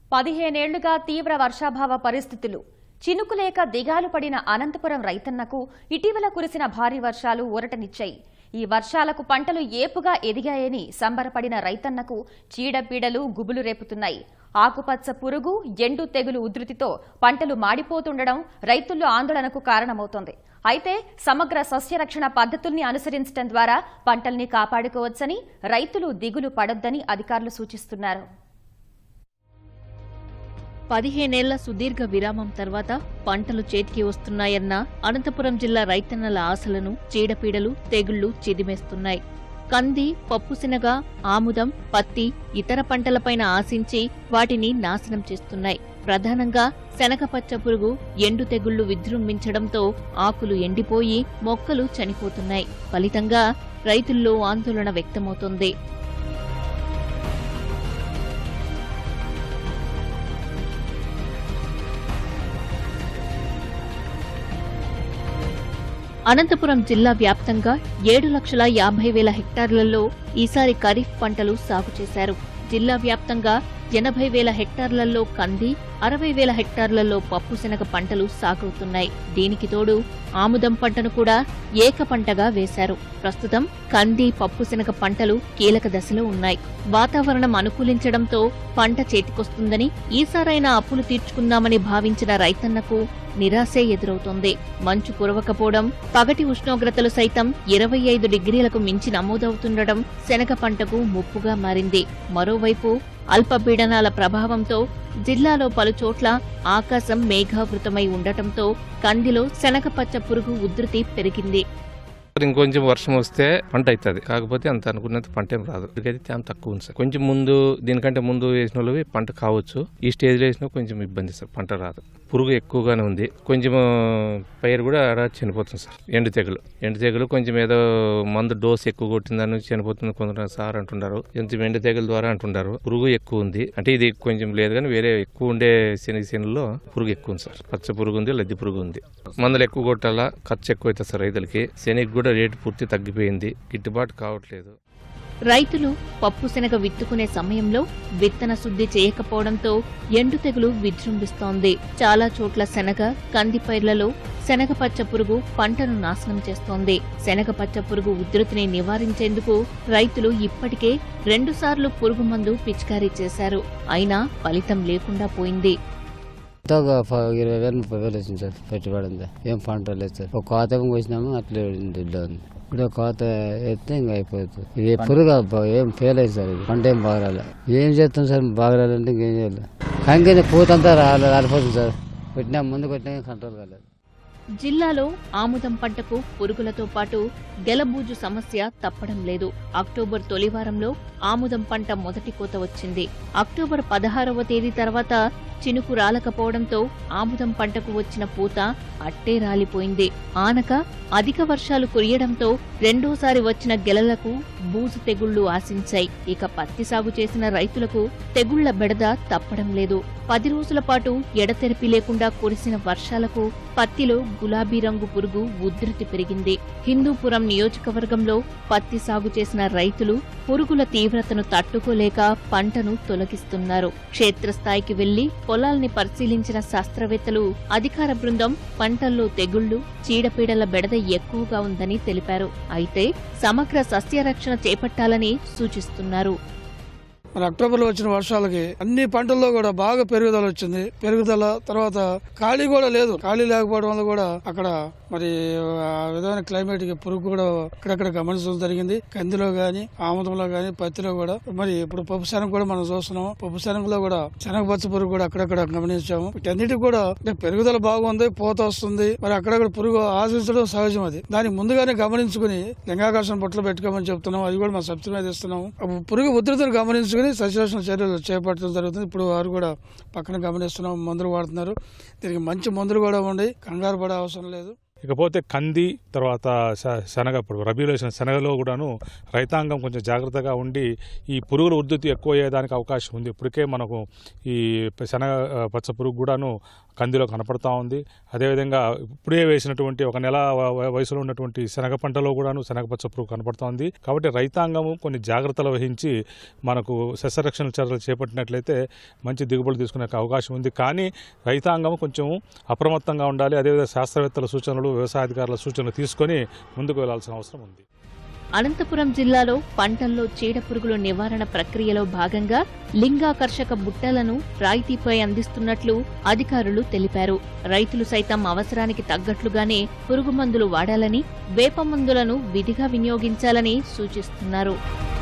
పదిహేనేళ్లుగా తీవ్ర వర్షాభావ పరిస్థితులు చినుకులేక దిగాలు పడిన అనంతపురం రైతన్నకు ఇటీవల కురిసిన భారీ వర్షాలు ఊరటనిచ్చాయి ఈ వర్షాలకు పంటలు ఏపుగా ఎదిగాయని సంబరపడిన రైతన్నకు చీడపీడలు గుబులు రేపుతున్నాయి ఆకుపచ్చ పురుగు ఎండు తెగులు ఉధృతితో పంటలు మాడిపోతుండడం రైతుల్లో ఆందోళనకు కారణమవుతోంది అయితే సమగ్ర సస్యరక్షణ పద్ధతుల్ని అనుసరించడం ద్వారా పంటల్ని కాపాడుకోవచ్చని రైతులు దిగులు పడొద్దని అధికారులు సూచిస్తున్నారు పదిహేనేళ్ల సుదీర్ఘ విరామం తర్వాత పంటలు చేతికి వస్తున్నాయన్న అనంతపురం జిల్లా రైతన్నల ఆశలను చీడపీడలు తెగుళ్లు చిదిమేస్తున్నాయి కంది పప్పుశనగ ఆముదం పత్తి ఇతర పంటలపైన ఆశించి వాటిని నాశనం చేస్తున్నాయి ప్రధానంగా శనగపచ్చ పురుగు ఎండు తెగుళ్లు విజృంభించడంతో ఆకులు ఎండిపోయి మొక్కలు చనిపోతున్నాయి ఫలితంగా రైతుల్లో ఆందోళన వ్యక్తమవుతోంది అనంతపురం జిల్లా వ్యాప్తంగా ఏడు లక్షల యాభై వేల హెక్టార్లలో ఈసారి ఖరీఫ్ పంటలు సాగు చేశారు జిల్లా వ్యాప్తంగా ఎనభై వేల హెక్టార్లలో కంది అరవై వేల హెక్టార్లలో పప్పు శనగ పంటలు సాగవుతున్నాయి దీనికి తోడు ఆముదం పంటను కూడా ఏక పంటగా వేశారు ప్రస్తుతం కంది పప్పు శనగ పంటలు కీలక దశలో ఉన్నాయి వాతావరణం అనుకూలించడంతో పంట చేతికొస్తుందని ఈసారైనా అప్పులు తీర్చుకుందామని భావించిన రైతన్నకు నిరాశే ఎదురవుతోంది మంచు కురవకపోవడం పగటి ఉష్ణోగ్రతలు సైతం ఇరవై ఐదు డిగ్రీలకు మించి నమోదవుతుండడం శనగ పంటకు ముప్పుగా మారింది మరోవైపు అల్పపీడనాల ప్రభావంతో జిల్లాలో పలుచోట్ల ఆకాశం మేఘావృతమై ఉండటంతో కందిలో శనగపచ్చ పురుగు ఉధృతి పెరిగింది ఇంకొంచెం వర్షం వస్తే పంట అవుతుంది కాకపోతే అంత అనుకున్నంత పంట ఏం రాదు ఇక్కడికైతే తేమ తక్కువ ఉంది సార్ కొంచెం ముందు దీనికంటే ముందు వేసిన వాళ్ళవి పంట కావచ్చు ఈ స్టేజ్లో వేసినా కొంచెం ఇబ్బంది సార్ పంట రాదు పురుగు ఎక్కువగానే ఉంది కొంచెం పైరు కూడా ఆడ చనిపోతుంది సార్ ఎండు తెగులు ఎండు తెగులు కొంచెం ఏదో మందు డోస్ ఎక్కువ కొట్టిందని చనిపోతుంది కొందరు సార్ అంటున్నారు కొంచెం ఎండు తెగుల ద్వారా అంటున్నారు పురుగు ఎక్కువ ఉంది అంటే ఇది కొంచెం లేదు కానీ వేరే ఎక్కువ ఉండే శనగ శనగలో పురుగు ఎక్కువ ఉంది సార్ పచ్చ పురుగు ఉంది లద్ది పురుగు ఉంది మందులు ఎక్కువ కొట్టాలా ఖర్చు ఎక్కువ అవుతుంది సార్ రైతులకి శనగ కూడా రేటు పూర్తి తగ్గిపోయింది గిట్టుబాటు కావట్లేదు రైతులు పప్పు శనగ విత్తుకునే సమయంలో విత్తన శుద్ధి చేయకపోవడంతో ఎండు తెగులు విజృంభిస్తోంది చాలా చోట్ల శనగ కంది పైర్లలో శనగ పచ్చ పురుగు పంటను నాశనం చేస్తోంది శనగ పచ్చ పురుగు ఉధృతిని నివారించేందుకు రైతులు ఇప్పటికే రెండుసార్లు పురుగు మందు పిచికారీ చేశారు అయినా ఫలితం లేకుండా పోయింది ఎంతో ఒక ప- ఇరవై వేలు ముప్పై వేలు వచ్చింది సార్ పెట్టుబడి ఉంది ఏం పంట లేదు సార్ ఒక కోత కోసినాము అట్లే దిడ్డ ఉంది ఇప్పుడు ఒక కోత ఎత్తే ఇంకా అయిపోతుంది ఇది పురుగు అబ్బా, ఏం ఫెయిల్ అయింది సార్ ఇది పంట ఏం బాగా రాలే ఏం చేస్తాం సార్ బాగా రాలంటే ఇంకేం చేయాలి కంకి పూతంతా రాలే రాలిపోతుంది సార్ పెట్టినా ముందు కొట్టినా కంట్రోల్ కాలేదు జిల్లాలో ఆముదం పంటకు పురుగులతో పాటు గెలబూజు సమస్య తప్పడం లేదు అక్టోబర్ తొలివారంలో ఆముదం పంట మొదటి కోత వచ్చింది అక్టోబర్ పదహారవ తేదీ తర్వాత చినుకు రాలకపోవడంతో ఆముదం పంటకు వచ్చిన పూత అట్టే రాలిపోయింది ఆనక అధిక వర్షాలు కురియడంతో రెండోసారి వచ్చిన గెలలకు బూజు తెగుళ్లు ఆశించాయి ఇక పత్తి సాగు చేసిన రైతులకు తెగుళ్ల బెడద తప్పడం లేదు పది రోజుల పాటు ఎడతెరిపి లేకుండా కురిసిన వర్షాలకు పత్తిలో గులాబీ రంగు పురుగు ఉధృతి పెరిగింది హిందూపురం నియోజకవర్గంలో పత్తి సాగు చేసిన రైతులు పురుగుల తీవ్రతను తట్టుకోలేక పంటను తొలగిస్తున్నారు క్షేత్రస్థాయికి వెళ్లి పొలాల్ని పరిశీలించిన శాస్త్రవేత్తలు అధికార బృందం పంటల్లో తెగుళ్లు చీడపీడల బెడద ఎక్కువగా ఉందని తెలిపారు అయితే సమగ్ర సస్యరక్షణ చేపట్టాలని సూచిస్తున్నారు మరి అక్టోబర్ లో వచ్చిన వర్షాలకి అన్ని పంటల్లో కూడా బాగా పెరుగుదల వచ్చింది పెరుగుదల తర్వాత ఖాళీ కూడా లేదు ఖాళీ లేకపోవడం వల్ల కూడా అక్కడ మరి ఆ విధమైన క్లైమేట్ కి పురుగు కూడా అక్కడక్కడ గమనించడం జరిగింది కందిలో గాని ఆముదంలో గాని పత్తిలో కూడా మరి ఇప్పుడు పప్పు శనగ కూడా మనం చూస్తున్నాం పప్పు శనగలో కూడా శనగ పచ్చ పురుగు కూడా అక్కడక్కడ గమనించాము వీటన్నిటికి కూడా అంటే పెరుగుదల బాగుంది పోత వస్తుంది మరి అక్కడక్కడ పురుగు ఆశించడం సహజం అది దాన్ని ముందుగానే గమనించుకుని లింగాకర్షణ బట్టలు పెట్టుకోమని చెప్తున్నాం అది కూడా మా సబ్సిడీ మీద ఇస్తున్నాము అప్పుడు పురుగు ఉధృతిని గమనించుకుని సస్యరక్షణ చర్యలు చేపట్టడం జరుగుతుంది ఇప్పుడు వారు కూడా పక్కన గమనిస్తున్నాం మందులు వాడుతున్నారు దీనికి మంచి మందులు కూడా ఉండి కంగారు పడే అవసరం లేదు ఇకపోతే కంది తర్వాత శ- శనగ ఇప్పుడు రబీలో వేసిన శనగలో కూడాను రైతాంగం కొంచెం జాగ్రత్తగా ఉండి ఈ పురుగుల ఉద్ధృతి ఎక్కువ అయ్యేదానికి అవకాశం ఉంది ఇప్పటికే మనకు ఈ శనగ ఆ, పచ్చ పురుగు కూడాను కందిలో కనపడతా ఉంది అదేవిధంగా ఇప్పుడే వేసినటువంటి ఒక నెల వ- వ- వయసులో ఉన్నటువంటి శనగ పంటలో కూడాను శనగ పచ్చ పురుగు కనపడతా ఉంది కాబట్టి రైతాంగము కొన్ని జాగ్రత్తలు వహించి మనకు సస్యరక్షణ చర్యలు చేపట్టినట్లయితే మంచి దిగుబడులు తీసుకునే అవకాశం ఉంది కానీ రైతాంగం కొంచెం అప్రమత్తంగా ఉండాలి అదేవిధంగా శాస్త్రవేత్తల సూచనలు వ్యవసాయాధికారుల సూచనలు తీసుకొని ముందుకు వెళ్లాల్సిన అవసరం ఉంది అనంతపురం జిల్లాలో పంటల్లో చీడపురుగుల నివారణ ప్రక్రియలో భాగంగా లింగాకర్షక బుట్టలను రాయితీపై అందిస్తున్నట్లు అధికారులు తెలిపారు రైతులు సైతం అవసరానికి తగ్గట్లుగానే పురుగు మందులు వాడాలని వేప మందులను విధిగా వినియోగించాలని సూచిస్తున్నారు